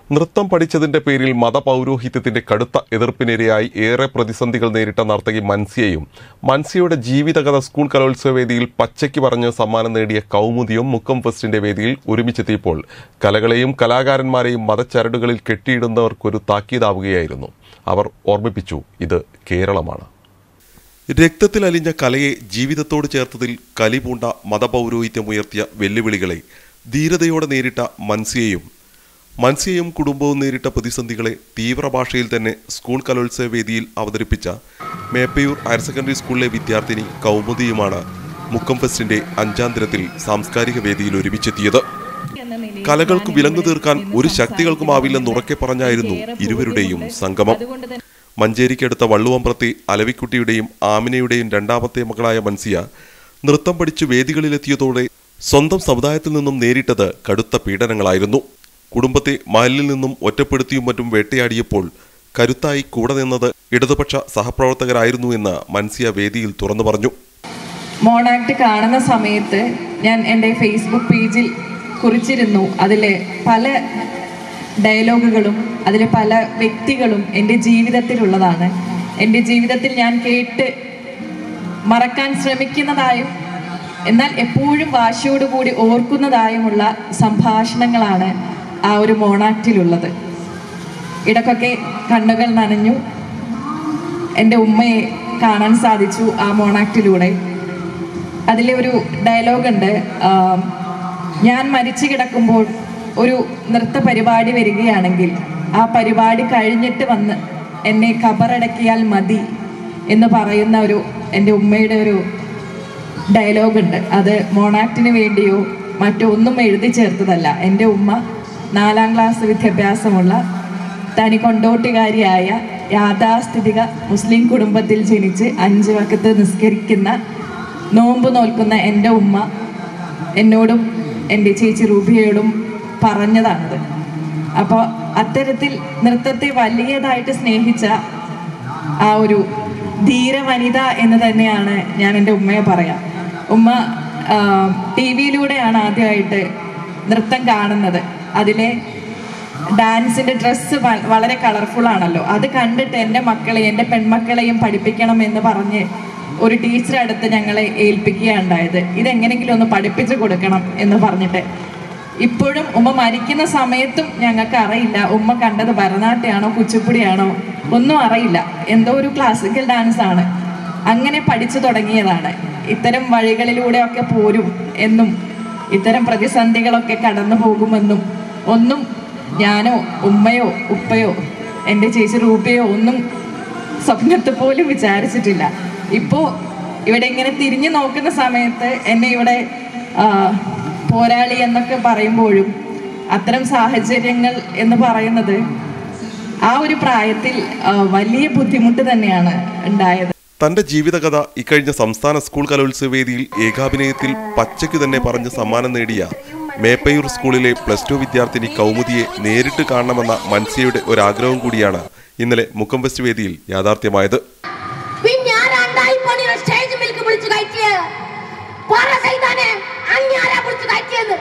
നൃത്തം പഠിച്ചതിന്റെ പേരിൽ മതപൗരോഹിത്യത്തിന്റെ കടുത്ത എതിർപ്പിനിരയായി ഏറെ പ്രതിസന്ധികൾ നേരിട്ട നർത്തകി മൻസിയയും മൻസിയയുടെ ജീവിതകഥ സ്കൂൾ കലോത്സവ വേദിയിൽ പച്ചയ്ക്ക് പറഞ്ഞ് സമ്മാനം നേടിയ കൗമുദിയും മുക്കം ഫെസ്റ്റിന്റെ വേദിയിൽ ഒരുമിച്ചെത്തിയപ്പോൾ കലകളെയും കലാകാരന്മാരെയും മതച്ചരടുകളിൽ കെട്ടിയിടുന്നവർക്കൊരു താക്കീതാവുകയായിരുന്നു അവർ ഓർമ്മിപ്പിച്ചു ഇത് കേരളമാണ് രക്തത്തിൽ അലിഞ്ഞ കലയെ ജീവിതത്തോട് ചേർത്തതിൽ കലിപൂണ്ട മതപൗരോഹിത്യമുയർത്തിയ വെല്ലുവിളികളെ ധീരതയോടെ നേരിട്ട മൻസിയയും മൻസിയയും കുടുംബവും നേരിട്ട പ്രതിസന്ധികളെ തീവ്രഭാഷയിൽ തന്നെ സ്കൂൾ കലോത്സവ വേദിയിൽ അവതരിപ്പിച്ച മേപ്പയൂർ ഹയർ സെക്കൻഡറി സ്കൂളിലെ വിദ്യാർത്ഥിനി കൗമുദിയുമാണ് മുക്കം ഫെസ്റ്റിന്റെ അഞ്ചാം ദിനത്തിൽ സാംസ്കാരിക വേദിയിൽ ഒരുമിച്ചെത്തിയത് കലകൾക്ക് വിലങ്ങു തീർക്കാൻ ഒരു ശക്തികൾക്കുമാവില്ലെന്ന് ഉറക്കെ പറഞ്ഞായിരുന്നു ഇരുവരുടെയും സംഗമം മഞ്ചേരിക്കടുത്ത വള്ളുവമ്പ്രത്തെ അലവിക്കുട്ടിയുടെയും ആമിനയുടെയും രണ്ടാമത്തെ മകളായ മൻസിയ നൃത്തം പഠിച്ചു വേദികളിലെത്തിയതോടെ സ്വന്തം സമുദായത്തിൽ നിന്നും നേരിട്ടത് കടുത്ത പീഡനങ്ങളായിരുന്നു കുടുംബത്തെ മഹലിൽ നിന്നും ഒറ്റപ്പെടുത്തിയും മറ്റും വേട്ടയാടിയപ്പോൾ കരുത്തായി കൂടെ നിന്നത് ഇടതുപക്ഷ സഹപ്രവർത്തകരായിരുന്നു എന്ന് മൻസിയ വേദിയിൽ തുറന്നു പറഞ്ഞു മോണാക്ട് കാണുന്ന സമയത്ത് ഞാൻ എൻ്റെ ഫേസ്ബുക്ക് പേജിൽ കുറിച്ചിരുന്നു അതിലെ പല ഡയലോഗുകളും അതിലെ പല വ്യക്തികളും എൻ്റെ ജീവിതത്തിലുള്ളതാണ് എൻ്റെ ജീവിതത്തിൽ ഞാൻ കേട്ട് മറക്കാൻ ശ്രമിക്കുന്നതായും എന്നാൽ എപ്പോഴും വാശിയോടുകൂടി ഓർക്കുന്നതായുമുള്ള സംഭാഷണങ്ങളാണ് ആ ഒരു മോണാക്റ്റിലുള്ളത് ഇടയ്ക്കൊക്കെ കണ്ണുകൾ നനഞ്ഞു എൻ്റെ ഉമ്മയെ കാണാൻ സാധിച്ചു ആ മോണാക്റ്റിലൂടെ അതിലെ ഒരു ഡയലോഗുണ്ട് ആം, ഞാൻ മരിച്ചു കിടക്കുമ്പോൾ ഒരു നൃത്ത പരിപാടി വരികയാണെങ്കിൽ ആ പരിപാടി കഴിഞ്ഞിട്ട് വന്ന് എന്നെ ഖബറടക്കിയാൽ മതി എന്ന് പറയുന്ന ഒരു എൻ്റെ ഉമ്മയുടെ ഒരു ഡയലോഗുണ്ട് അത് മോണാക്റ്റിന് വേണ്ടിയോ മറ്റോ ഒന്നും എഴുതി ചേർത്തതല്ല എൻ്റെ ഉമ്മ നാലാം ക്ലാസ് വിദ്യാഭ്യാസമുള്ള തനി കൊണ്ടോട്ടുകാരിയായ യാഥാസ്ഥിതിക മുസ്ലിം കുടുംബത്തിൽ ജനിച്ച് അഞ്ച് വക്കത്ത് നിസ്കരിക്കുന്ന നോമ്പ് നോൽക്കുന്ന എൻ്റെ ഉമ്മ എന്നോടും എൻ്റെ ചേച്ചി റൂബിയയോടും പറഞ്ഞതാണത് അപ്പോൾ അത്തരത്തിൽ നൃത്തത്തെ വലിയതായിട്ട് സ്നേഹിച്ച ആ ഒരു ധീര വനിത എന്ന് തന്നെയാണ് ഞാൻ എൻ്റെ ഉമ്മയെ പറയാം ഉമ്മ ടി വിയിലൂടെയാണ് ആദ്യമായിട്ട് നൃത്തം കാണുന്നത് അതിലെ ഡാൻസിന്റെ ഡ്രസ്സ് വളരെ കളർഫുൾ ആണല്ലോ അത് കണ്ടിട്ട് എൻ്റെ മക്കളെയും എൻ്റെ പെൺമക്കളെയും പഠിപ്പിക്കണം എന്ന് പറഞ്ഞ് ഒരു ടീച്ചർ അടുത്ത് ഞങ്ങളെ ഏൽപ്പിക്കുകയുണ്ടായത് ഇതെങ്ങനെങ്കിലും ഒന്ന് പഠിപ്പിച്ചു കൊടുക്കണം എന്ന് പറഞ്ഞിട്ട് ഇപ്പോഴും ഉമ്മ മരിക്കുന്ന സമയത്തും ഞങ്ങൾക്ക് അറിയില്ല ഉമ്മ കണ്ടത് ഭരതനാട്യമാണോ കുച്ചിപ്പുടിയാണോ ഒന്നും അറിയില്ല എന്തോ ഒരു ക്ലാസിക്കൽ ഡാൻസ് ആണ് അങ്ങനെ പഠിച്ചു തുടങ്ങിയതാണ് ഇത്തരം വഴികളിലൂടെയൊക്കെ പോരും എന്നും ഇത്തരം പ്രതിസന്ധികളൊക്കെ കടന്നു പോകുമെന്നും ഒന്നും ഞാനോ ഉമ്മയോ ഉപ്പയോ എൻ്റെ ചേച്ചി റൂപയോ ഒന്നും സ്വപ്നത്തിൽ പോലും വിചാരിച്ചിട്ടില്ല ഇപ്പോൾ ഇവിടെ ഇങ്ങനെ തിരിഞ്ഞു നോക്കുന്ന സമയത്ത് എന്നെ ഇവിടെ ആ, പോരാളി എന്നൊക്കെ പറയുമ്പോഴും അത്തരം സാഹചര്യങ്ങൾ എന്ന് പറയുന്നത് ആ ഒരു പ്രായത്തിൽ ആ, വലിയ ബുദ്ധിമുട്ട് തന്നെയാണ് ഉണ്ടായത് തന്റെ ജീവിതകഥ ഇക്കഴിഞ്ഞ സംസ്ഥാന സ്കൂൾ കലോത്സവ വേദിയിൽ ഏകാഭിനയത്തിൽ പച്ചയ്ക്ക് തന്നെ പറഞ്ഞ് സമ്മാനം നേടിയ മേപ്പയൂർ സ്കൂളിലെ പ്ലസ് ടു വിദ്യാർത്ഥിനി കൗമുദിയെ നേരിട്ട് കാണണമെന്ന മൻസിയയുടെ ഒരാഗ്രഹം കൂടിയാണ് ഇന്നലെ മുക്കം ഫെസ്റ്റ് വേദിയിൽ യാഥാർത്ഥ്യമായത് പിന്നെ ആരാണ്ടായി പണിയുടെ സ്റ്റേജ് മിൽക്ക് വിളിച്ചു കയറ്റിയ പറ ചെയ്താനെ അങ്ങാരാ വിളിച്ചു കയറ്റിയത്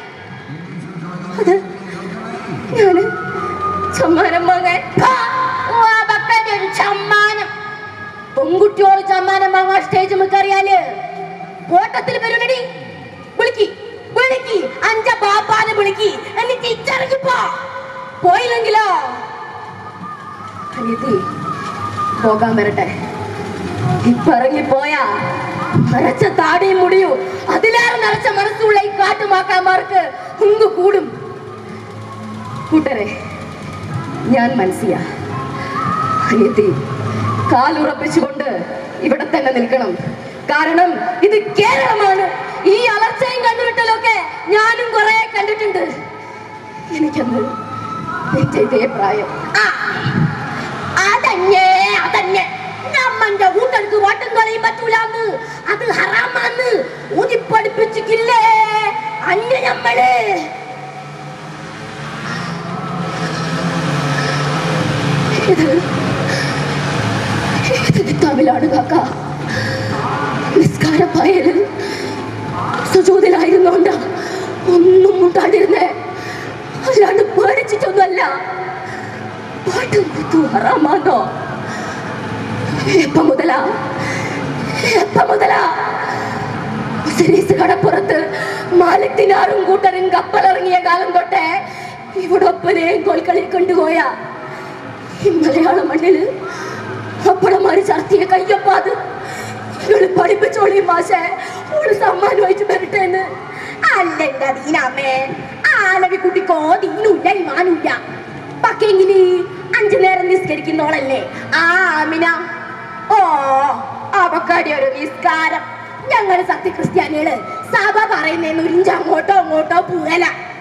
അത് ഞാന് സമ്മാനം വാങ്ങാൻ ഹാ, ഓ, ആ ബപ്പന്റെ ഒരു സമ്മാനം പെൺകുട്ടിയോട് സമ്മാനം വാങ്ങാൻ സ്റ്റേജ് മിക്കറിയാല് ഓട്ടത്തിൽ വരുന്നടി വിളിക്കി വിളിക്കി അഞ്ച ബാപ്പാനെ വിളിക്കി എന്നിട്ട് ഇച്ചിറങ്ങി പോ പോയില്ലെങ്കിലോ അനിയത്തി പോകാൻ വരട്ടെ ഇപ്പറങ്ങി പോയാ നരച്ച താടിയും മുടിയും അതിലേറെ നരച്ച മനസ്സുള്ള ഈ കാട്ടുമാക്കാന്മാർക്ക് കുങ്കു കൂടും കൂട്ടരെ ഞാൻ മനസ്സിയ അനിയത്തി കാലുറപ്പിച്ചുകൊണ്ട് ഇവിടെ തന്നെ നിൽക്കണം കാരണം ഇത് കേരളമാണ് ഈ അലർച്ചയും കണ്ടുവിട്ടലൊക്കെ ഞാനും കുറെ കണ്ടിട്ടുണ്ട് എനിക്കന്ന് എന്റെ ഇതേ പ്രായം ആ അതന്നെ അതന്നെ നമ്മന്റെ കൂട്ടർക്ക് വട്ടം കളിയും പറ്റൂലാന്ന് അത് ഹറാമാന്ന് ഊതി പഠിപ്പിച്ചിട്ടില്ലേ അന്യ നമ്മള് ഇത് ഇത് തമിഴാണ് കാക്ക നിസ്കാരപ്പായല് സുജോതിലായിരുന്നോണ്ട ഒന്നും മുട്ടാതിരുന്നേ അല്ലാണ്ട് പേടിച്ചിട്ടൊന്നുമല്ല പാട്ടും കുത്തു ഹറാമാന്നോ എപ്പ മുതലാ എപ്പ മുതലാ മുസരീസ് കടപ്പുറത്ത് മാലിക് ദിനാറും കൂട്ടരും കപ്പലിറങ്ങിയ കാലം തൊട്ടേ ഇവിടെ ഒപ്പനെയും കോൽക്കളി കൊണ്ടുപോയ ഈ മലയാള മണ്ണില് അപ്പളമാര് ചർത്തിയ കയ്യപ്പാത് ഇവള് പഠിപ്പിച്ചോളി മാഷെ ഓള് സമ്മാനമായിട്ട് വരട്ടെന്ന് അല്ലെന്റ ദീനമ്മേ ആലവിക്കുട്ടിക്കോ ദീനുല്ല ഇമാനുല്ല പക്കെങ്കില് അഞ്ചു നേരം നിസ്കരിക്കുന്നോളല്ലേ ആ ആമിന ഓ അവക്കടി ഒരു നിസ്കാരം ഞങ്ങള് സത്യക്രിസ്ത്യാനികള് സഭ പറയുന്നേന്ന് ഉരിഞ്ച് അങ്ങോട്ടോ അങ്ങോട്ടോ പൂവല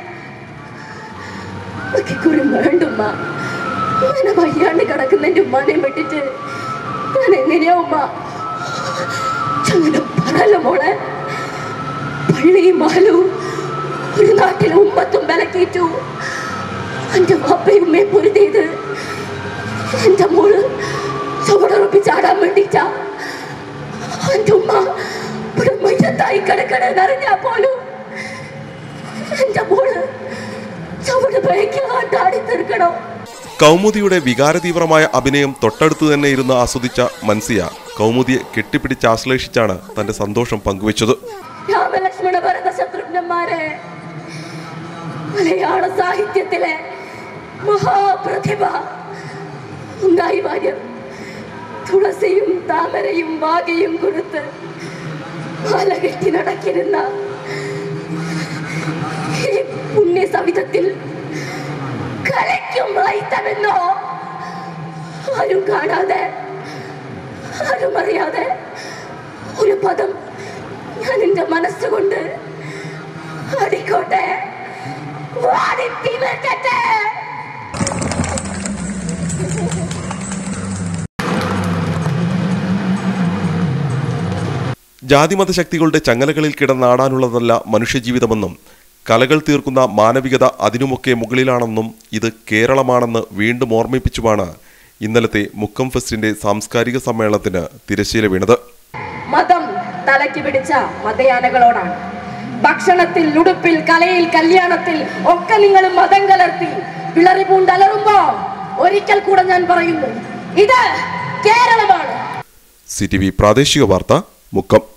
കുറി വേണ്ടുമ്മ അങ്ങനെ വയ്യാണ്ട് കിടക്കുന്ന എന്റെ ഉമ്മാനെയും വിട്ടിട്ട് ഞാൻ എങ്ങനെയാ ഉമ്മ അങ്ങനെ പറയല്ല മോളെ പള്ളിയും മാലും ഒരു നാട്ടിലെ ഉമ്മത്തും വിലക്കിയിട്ടു എന്റെ വാപ്പയും ഉമ്മയും പൊരുതിയത് എന്റെ മോള് ചുവടുറപ്പിച്ചാടാൻ വേണ്ടിട്ടാ എന്റെ ഉമ്മ ഇവിടെ മയ്യത്തായി കിടക്കണെന്ന് അറിഞ്ഞാ പോലും എന്റെ മോള് ചുവട് ഭയക്കാണ്ടാടി തീർക്കണോ കൗമുദിയുടെ വികാരതീവ്രമായ അഭിനയം തൊട്ടടുത്ത് തന്നെ ഇരുന്ന് ആസ്വദിച്ച മൻസിയ കൗമുദിയെ കെട്ടിപ്പിടിച്ച് ആശ്ലേഷിച്ചാണ് തന്റെ സന്തോഷം പങ്കുവച്ചത് രാമലക്ഷ്മണ ഭരത ശത്രുഘ്നന്മാരെ മലയാള സാഹിത്യത്തിലെ മഹാപ്രതിഭ ഉണ്ടായി വാര്യർ തുളസിയും താമരയും വാകയും കൊടുത്ത് മാല കെട്ടി നടക്കിരുന്ന ഈ പുണ്യ സവിധത്തിൽ കലയ്ക്കും വായിത്തമെന്നോ ആരും കാണാതെ ആരും അറിയാതെ ഒരു പദം ഞാൻ എന്റെ മനസ്സുകൊണ്ട് അടിക്കോട്ടെ വാടിത്തി വെക്കട്ടെ ജാതിമത ശക്തികളുടെ ചങ്ങലകളിൽ കിടന്നാടാനുള്ളതല്ല മനുഷ്യജീവിതമെന്നും കലകൾ തീർക്കുന്ന മാനവികത അതിനുമൊക്കെ മുകളിലാണെന്നും ഇത് കേരളമാണെന്ന് വീണ്ടും ഓർമ്മിപ്പിച്ചുമാണ് ഇന്നലത്തെ മുക്കം ഫെസ്റ്റിന്റെ സാംസ്കാരിക സമ്മേളനത്തിന് തിരശ്ശീല വീണത് മതം തലയ്ക്ക് പിടിച്ച മതയാനകളോടാണ് ഭക്ഷണത്തിൽ ഉടുപ്പിൽ കലയിൽ കല്യാണത്തിൽ ഒക്കെ നിങ്ങൾ മതം കലർത്തി വിളറി പൂണ്ടലറുമ്പോ ഒരിക്കൽ കൂടെ ഞാൻ പറയുന്നു ഇത് കേരളമാണ് സി ടി വി പ്രാദേശിക വാർത്ത മുക്കം